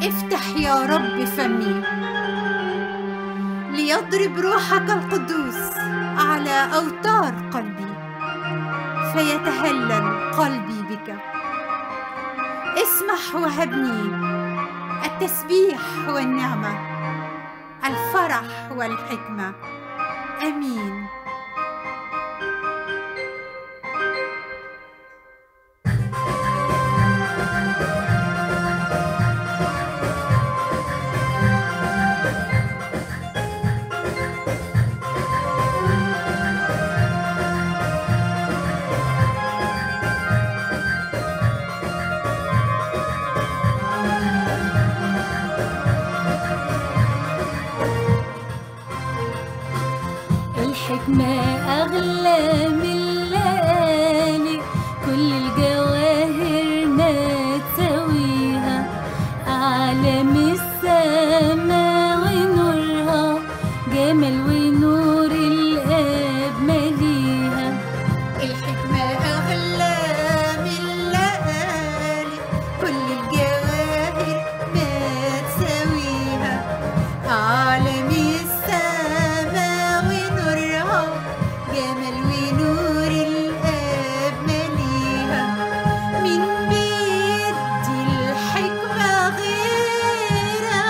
افتح يا رب فمي ليضرب روحك القدوس على أوتار قلبي فيتهلل قلبي بك اسمح وهبني التسبيح والنعمة الفرح والحكمة آمين الحكمة أغلى من الليالي كل الجواهر ما تساويها أعلى من السما ونورها جمال ونور الآب مليها الحكمة أغلى من الليالي كل الجواهر ما تساويها أعلى من السما ونورها جمال ونور الآب مليها من بيدي الحكمة غيرها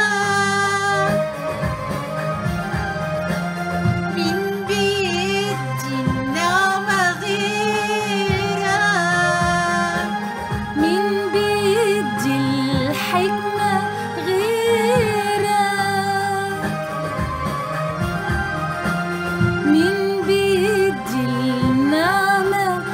من بيدي النعمة غيرها من بيدي الحكمة غيرك من بيدي النعمة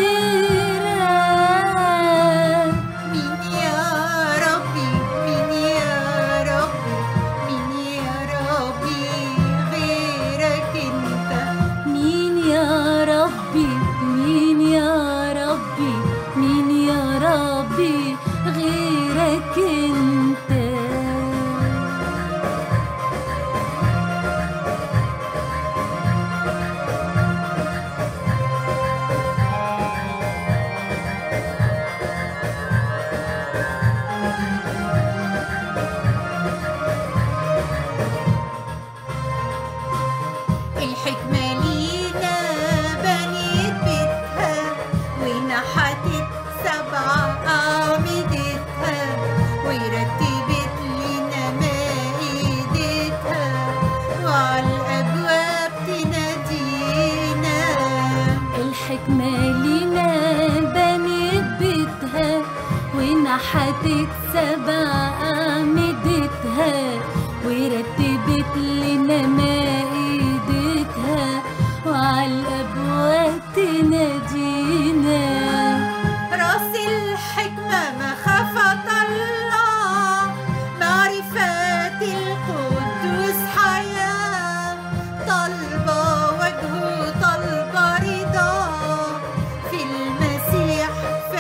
غيرك مين يا ربي مين يا ربي مين يا ربي غيرك انت مين يا ربي مين يا ربي مين يا ربي غيرك انت الحكمة لينا بنيت بيتها ونحتت سبع أعمدتها ورتبت لنا مائدتها وعلى الأبواب تنادينا الحكمة لنا بنت بيتها ونحتت سبع أعمدتها ورتبت لنا مائدتها وعلى الأبواب تنادينا راس الحكمة مخافة الله معرفة القدوس حياة طلبة وجهه طلبة رضا في المسيح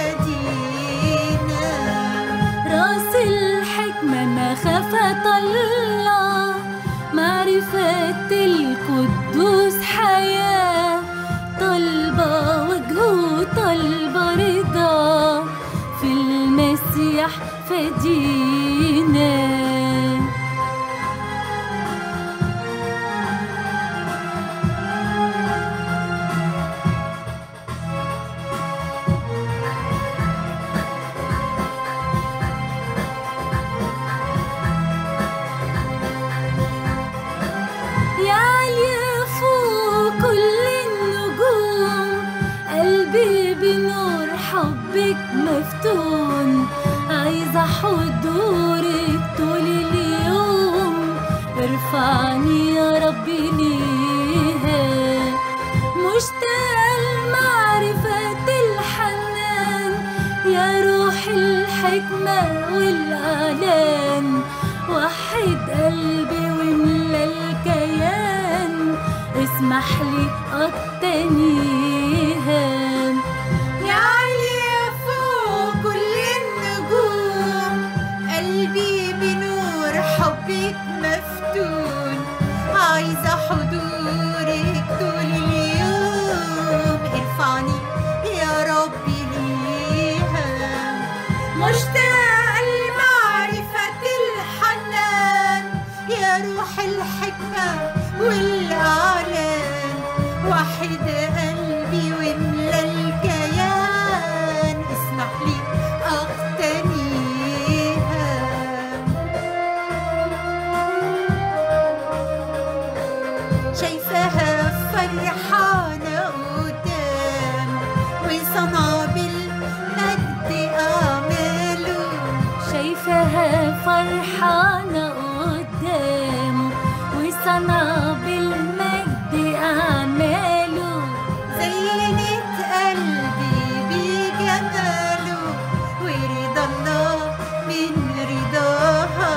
فدينا راس الحكمة مخافة الله معرفة القدوس حياة طلبة وجهه طلبة رضا في المسيح فدينا يا عالية فوق كل النجوم قلبي بنور حبك مفتون عايزة حضورك طول اليوم ارفعني يا ربي ليها مشتاقة لمعرفة الحنان يا روح الحكمة والإعلان وحد قلبي واملى الكيان اسمح لي أقتنيها يا عالية فوق كل النجوم قلبي بنور حبك مفتون عايزة حضورك طول اليوم ارفعني يا ربي ليها مشتاقة لمعرفة وحد قلبي واملى الكيان اسمح لي اقتنيها شايفاها فرحانة قدام وصنع بالمجد أعماله شايفاها فرحانة قدامه وصنع بالمجد أعماله زينت قلبي بجماله ورضا الله من رضاها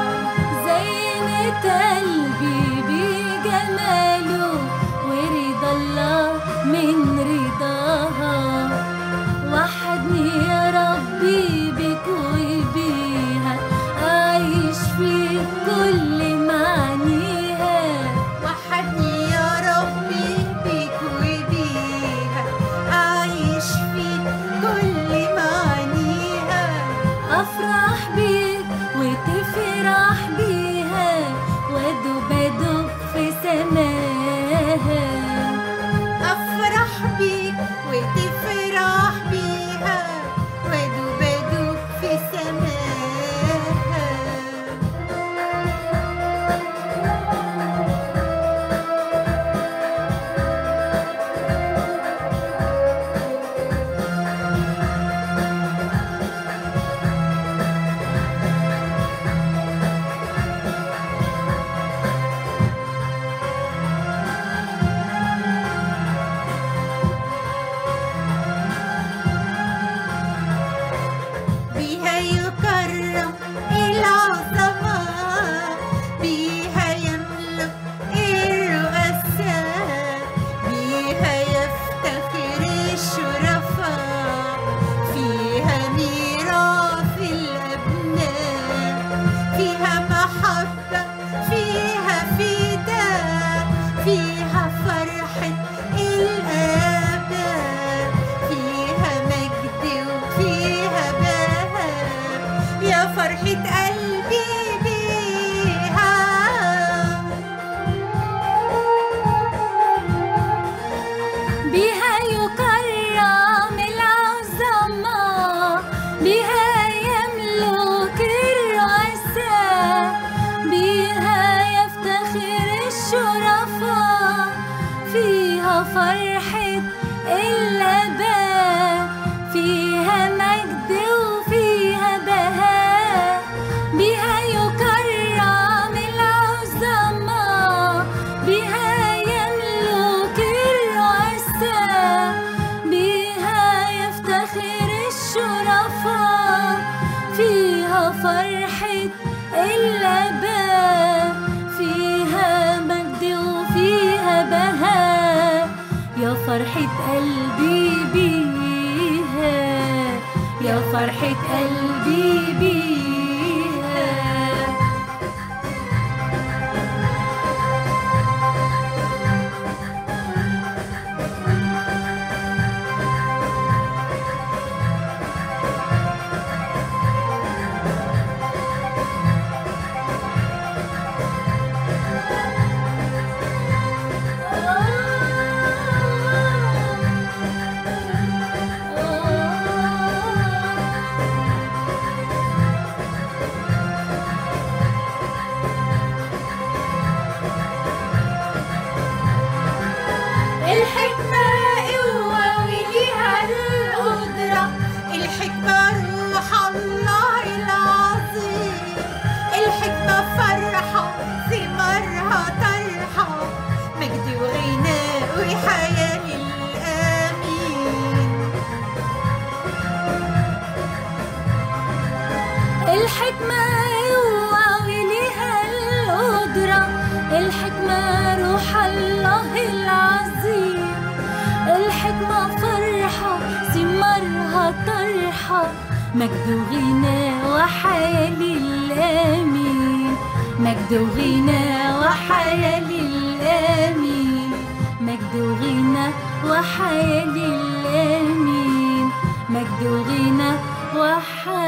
زينت قلبي بجماله ورضا الله من رضاها وحدني يا ربي بك وبيها أعيش في كل معانيها وحدني يا ربي بيك وبيها أعيش في كل معانيها أفرح بيك وتفرح بيها وأدوب أدوب في سماها أفرح بيك وتفرح بيها وأدوب أدوب في سماها بيها يكرم العظمة بيها يملك الرؤساء بيها يفتخر الشرفاء فيها ميراث الأبناء فيها محبة فيها فداء فيها فرحة الآباء فيها مجد وفيها بهاء يا فرحة قلبي بيها بها يكرم العظماء بها يملك الرؤساء بها يفتخر الشرفاء فيها فرحة الآباء فيها مجد وفيها بهاء بها يكرم العظماء بها يملك الرؤساء بها يفتخر الشرفاء فيها فرحة الآباء فيها مجد وفيها بهاء يا فرحة قلبي بيها يا فرحة قلبي بيها الحكمة قوة وليها القدرة الحكمة روح الله العظيم الحكمة فرحة ثمارها طرحة مجد وغناء وحياة للآمين الحكمة قوة وليها القدرة الحكمة روح الله العظيم الحكمة فرحة ثمارها طرحة مجد وغنى وحياة للآمين مجد وغنى وحياة للآمين مجد وغنى وحياة للآمين مجد وغنى وحياة